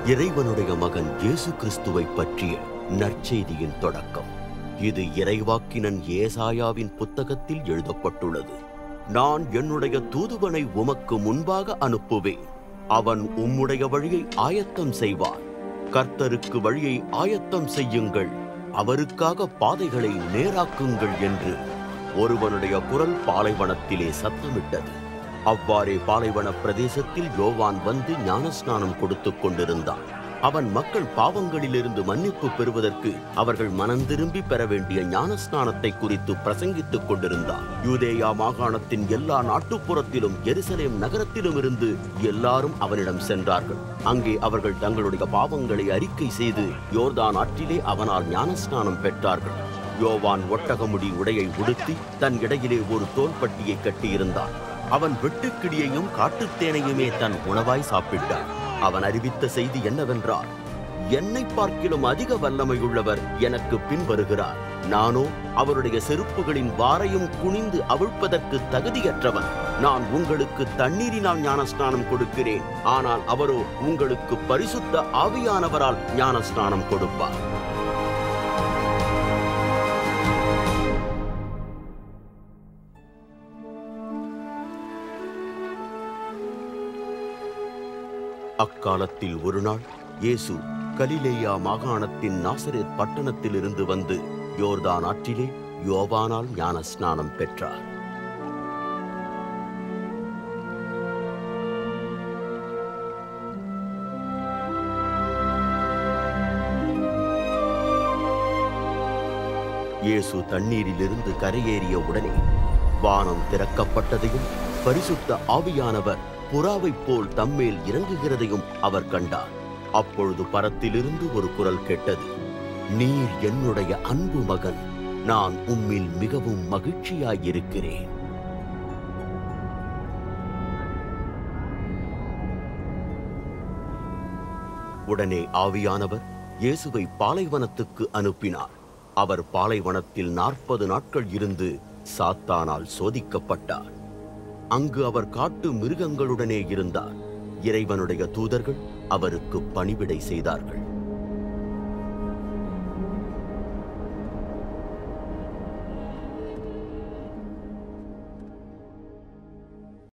இறைவனுடைய மகன் இயேசு கிறிஸ்துவை பற்றிய நற்செய்தியின் தொடக்கம் இது இறைவாக்கினன் ஏசாயாவின் புத்தகத்தில் எழுதப்பட்டுள்ளது நான் என்னுடைய தூதுவனை உமக்கு முன்பாக அனுப்புவேன் அவன் உம்முடைய வழியை ஆயத்தம் செய்வான் கர்த்தருக்கு வழியை ஆயத்தம் செய்யுங்கள் அவருக்காக பாதைகளை நேராக்குங்கள் என்று ஒருவனுடைய குரல் பாலைவனத்திலே சத்தமிட்டது அவ்வாறே பாலைவன பிரதேசத்தில் யோவான் வந்து ஞானஸ்நானம் கொடுத்துக் கொண்டிருந்தான் அவன் மக்கள் பாவங்களிலிருந்து மன்னிப்பு பெறுவதற்கு அவர்கள் மனம் திரும்பி பெற வேண்டிய ஞானஸ்நானத்தை குறித்து பிரசங்கித்துக் கொண்டிருந்தான் யூதேயா மாகாணத்தின் எல்லா நாட்டுப்புறத்திலும் எருசலேம் நகரத்திலும் இருந்து எல்லாரும் அவனிடம் சென்றார்கள் அங்கே அவர்கள் தங்களுடைய பாவங்களை அறிக்கை செய்து யோர்தான் ஆற்றிலே அவனால் ஞானஸ்நானம் பெற்றார்கள் யோவான் ஒட்டகமுடி உடையை உடுத்தி தன் இடையிலே ஒரு தோள்பட்டியை கட்டியிருந்தான் அவன் வெட்டுக்கிளியையும் காட்டுத்தேனையுமே தன் உணவாய் சாப்பிட்டான் அவன் அறிவித்த செய்தி என்னவென்றால் என்னை பார்க்கிலும் அதிக வல்லமையுள்ளவர் எனக்கு பின்வருகிறார் நானோ அவருடைய செருப்புகளின் வாரையும் குனிந்து அவிழ்ப்பதற்கு தகுதியற்றவன் நான் உங்களுக்கு தண்ணீரினால் ஞானஸ்நானம் கொடுக்கிறேன் ஆனால் அவரோ உங்களுக்கு பரிசுத்த ஆவியானவரால் ஞானஸ்நானம் கொடுப்பார் அக்காலத்தில் ஒரு நாள் இயேசு கலிலேயா மாகாணத்தின் நாசரேத் பட்டணத்திலிருந்து வந்து யோர்தான் ஆற்றிலே யோவானால் ஞான ஸ்நானம் பெற்றார் இயேசு தண்ணீரிலிருந்து கரையேறிய உடனே வானம் திறக்கப்பட்டதையும் பரிசுத்த ஆவியானவர் புறாவைப் போல் தம்மேல் இறங்குகிறதையும் அவர் கண்டார் அப்பொழுது பரத்திலிருந்து ஒரு குரல் கேட்டது நீர் என்னுடைய அன்பு மகன் நான் உம்மில் மிகவும் மகிழ்ச்சியாயிருக்கிறேன் உடனே ஆவியானவர் இயேசுவை பாலைவனத்துக்கு அனுப்பினார் அவர் பாலைவனத்தில் நாற்பது நாட்கள் இருந்து சாத்தானால் சோதிக்கப்பட்டார் அங்கு அவர் காட்டு மிருகங்களுடனே இருந்தார் இறைவனுடைய தூதர்கள் அவருக்கு பணிவிடை செய்தார்கள்